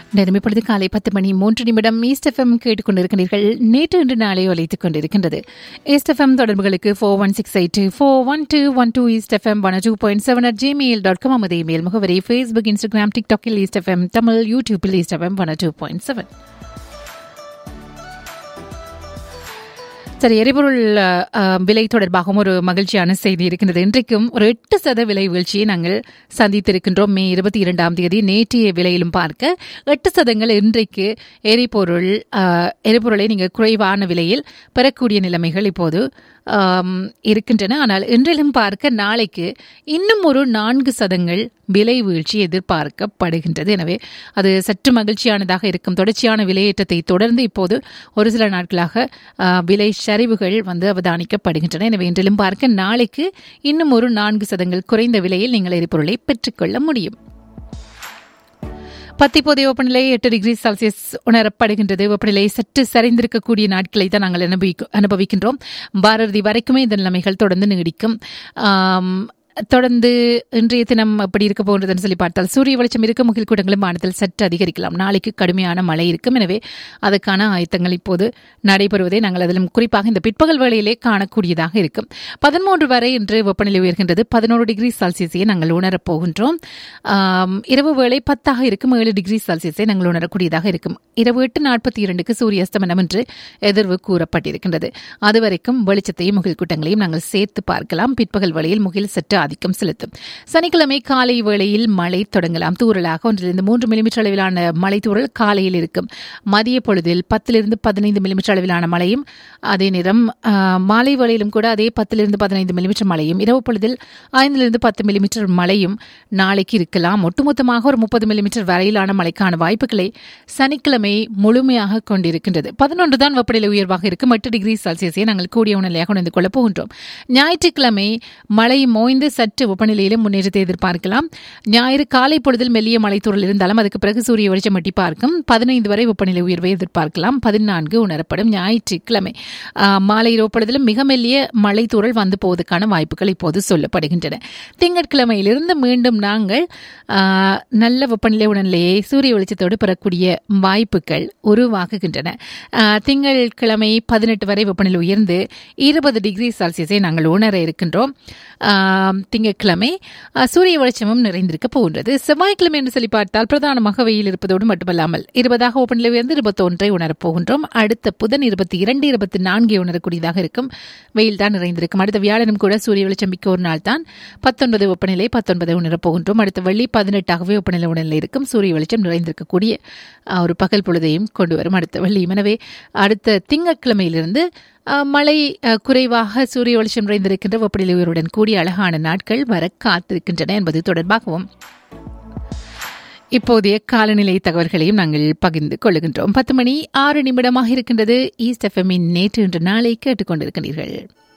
நேரம் இப்பொழுது காலை பத்து மணி மூன்று நிமிடம் ஈஸ்ட் எஃப்எம் கேட்டுக்கொண்டிருக்கிறீர்கள் நேற்று இன்று நாளை ஒலித்துக் கொண்டிருக்கின்றது ஈஸ்ட் எஃப்எம் தொடர்புகளுக்கு four one six eight four one two one two east FM one two point seven at Gmail dot com நமது இமெயில் முகவரி ஃபேஸ்புக் இன்ஸ்டாகிராம் டிக்டாக்கில் ஈஸ்ட் எஃப்எம் தமிழ் யூடியூப்பில் east FM one two point seven சரி எரிபொருள் அஹ், விலை தொடர்பாகவும் ஒரு மகிழ்ச்சியான செய்தி இருக்கின்றது இன்றைக்கும் ஒரு எட்டு சத விலை வீழ்ச்சியை நாங்கள் சந்தித்திருக்கின்றோம் மே இருபத்தி இரண்டாம் தேதி நேற்றைய விலையிலும் பார்க்க எட்டு சதங்கள் இன்றைக்கு எரிபொருள் அஹ், எரிபொருளை நீங்கள் குறைவான விலையில் பெறக்கூடிய நிலைமைகள் இப்போது ஆம், இருக்கின்றன ஆனால் இன்றிலும் பார்க்க நாளைக்கு இன்னும் ஒரு நான்கு சதங்கள் விலை வீழ்ச்சி எதிர்பார்க்கப்படுகின்றது எனவே அது சற்று மகிழ்ச்சியானதாக இருக்கும் தொடர்ச்சியான விலையேற்றத்தை தொடர்ந்து இப்போது ஒரு சில நாட்களாக ஆ, விலை சரிவுகள் வந்து அவதானிக்கப்படுகின்றன எனவே இன்றிலும் பார்க்க நாளைக்கு இன்னும் ஒரு நான்கு சதங்கள் குறைந்த விலையில் நீங்கள் எரிபொருளை பெற்றுக்கொள்ள முடியும் பத்திப்போதைய வெப்பநிலை எட்டு டிகிரி செல்சியஸ் உணரப்படுகின்றது வெப்பநிலை சற்று சரிந்திருக்கக்கூடிய நாட்களை தான் நாங்கள் அனுபவிக்க அனுபவிக்கின்றோம் பாரதி வரைக்குமே இந்த நிலைமைகள் தொடர்ந்து நீடிக்கும் ஆம், தொடர்ந்து இன்றைய தினம் எப்படி இருக்க போன்றதுன்னு சொல்லி பார்த்தால் சூரிய வெளிச்சம் இருக்கும் முகில் கூட்டங்களும் வானத்தில் சற்று அதிகரிக்கலாம் நாளைக்கு கடுமையான மழை இருக்கும் எனவே அதற்கான ஆயத்தங்கள் இப்போது நடைபெறுவதை நாங்கள் அதிலும் குறிப்பாக இந்த பிற்பகல் வேளையிலே காணக்கூடியதாக இருக்கும் பதிமூன்று வரை இன்று வெப்பநிலை உயர்கின்றது பதினோரு டிகிரி செல்சியஸை நாங்கள் உணரப் போகின்றோம் ஆம், இரவு வேளை பத்தாக இருக்கும் ஏழு டிகிரி செல்சியஸை நாங்கள் உணரக்கூடியதாக இருக்கும் இரவு எட்டு நாற்பத்தி இரண்டுக்கு சூரிய அஸ்தமனம் என்று எதிர்வு கூறப்பட்டிருக்கின்றது அதுவரைக்கும் வெளிச்சத்தையும் முகில் கூட்டங்களையும் நாங்கள் சேர்த்து பார்க்கலாம் பிற்பகல் வேளையில் முகில் சற்று ஆதிக்கம் செலுத்தும் சனிக்கிழமை காலை வேளையில் மழை தொடங்கலாம் தூறலாக ஒன்றிலிருந்து மூன்று மில்லிமீட்டர் அளவிலான மழை தூறல் காலையில் இருக்கும் மதிய பொழுதில் பத்திலிருந்து பதினைந்து மில்லிமீட்டர் அளவிலான மழையும் அதே நேரம் ஆ, மாலை வேளையிலும் கூட அதே பத்திலிருந்து பதினைந்து மில்லிமீட்டர் மழையும் இரவு பொழுதில் ஐந்திலிருந்து பத்து மில்லிமீட்டர் மழையும் நாளைக்கு இருக்கலாம் ஒட்டுமொத்தமாக ஒரு முப்பது மில்லிமீட்டர் வரையிலான மழைக்கான வாய்ப்புகளை சனிக்கிழமை முழுமையாக கொண்டிருக்கின்றது பதினொன்று தான் வெப்பநிலை உயர்வாக இருக்கும் எட்டு டிகிரி செல்சியஸை நாங்கள் கூடிய உணர்நிலையாக உணர்ந்து கொள்ளப் போகின்றோம் ஞாயிற்றுக்கிழமை மழை மோய்ந்து சற்று வெப்பநிலையிலும் முன்னேற்றத்தை எதிர்பார்க்கலாம் ஞாயிறு காலை பொழுதில் மெல்லிய மலைத்தூரல் இருந்தாலும் அதுக்கு பிறகு சூரிய வெளிச்சம் எட்டி பார்க்கும் பதினைந்து வரை வெப்பநிலை உயர்வை எதிர்பார்க்கலாம் பதினான்கு உணரப்படும் ஞாயிற்றுக்கிழமை ஆஹ், மாலை இரவு பொழுதிலும் மிக மெல்லிய மலைத்தூரல் வந்து போவதற்கான வாய்ப்புகள் இப்போது சொல்லப்படுகின்றன திங்கட்கிழமையிலிருந்து மீண்டும் நாங்கள் ஆஹ், நல்ல வெப்பநிலை உடல்நிலையை சூரிய வெளிச்சத்தோடு பெறக்கூடிய வாய்ப்புகள் உருவாகுகின்றன ஆஹ், திங்கட்கிழமை பதினெட்டு வரை வெப்பநிலை உயர்ந்து இருபது டிகிரி செல்சியஸை நாங்கள் உணர இருக்கின்றோம் ஆம், திங்கட்கிழமை ஆ, சூரிய வெளிச்சமும் நிறைந்திருக்க போகின்றது செவ்வாய்க்கிழமை என்று சொல்லி பார்த்தால் பிரதானமாக வெயில் இருப்பதோடு மட்டுமல்லாமல் இருபதாக வெப்பநிலை உயர்ந்து இருபத்தொன்றை உணரப் போகின்றோம் அடுத்த புதன் இருபத்தி இரண்டு இருபத்தி நான்கை உணரக்கூடியதாக இருக்கும் வெயில் தான் நிறைந்திருக்கும் அடுத்த வியாழனும் கூட சூரிய வெளிச்சம் மிக்க ஒரு நாள் தான் பத்தொன்பது வெப்பநிலை பத்தொன்பதை உணரப் போகின்றோம் அடுத்த வெள்ளி பதினெட்டாகவே வெப்பநிலை உணர்நிலை இருக்கும் சூரிய வெளிச்சம் நிறைந்திருக்கக்கூடிய ஆ, ஒரு பகல் பொழுதையும் கொண்டு வரும் அடுத்த வெள்ளியும் எனவே அடுத்த திங்கட்கிழமையிலிருந்து அஹ், மழை அஹ், குறைவாக சூரிய வெளிச்சம் நிறைந்திருக்கின்ற வெப்பநிலை உயர்வுடன் கூடிய அழகான நாட்கள் வர காத்திருக்கின்றன என்பது தொடர்பாகவும் இப்போதைய காலநிலை தகவல்களையும் நாங்கள் பகிர்ந்து கொள்கின்றோம் பத்து மணி ஆறு நிமிடமாக இருக்கின்றது ஈஸ்ட் எஃப்எம்மின் நேற்று இன்று நாளை கேட்டுக்கொண்டிருக்கிறீர்கள்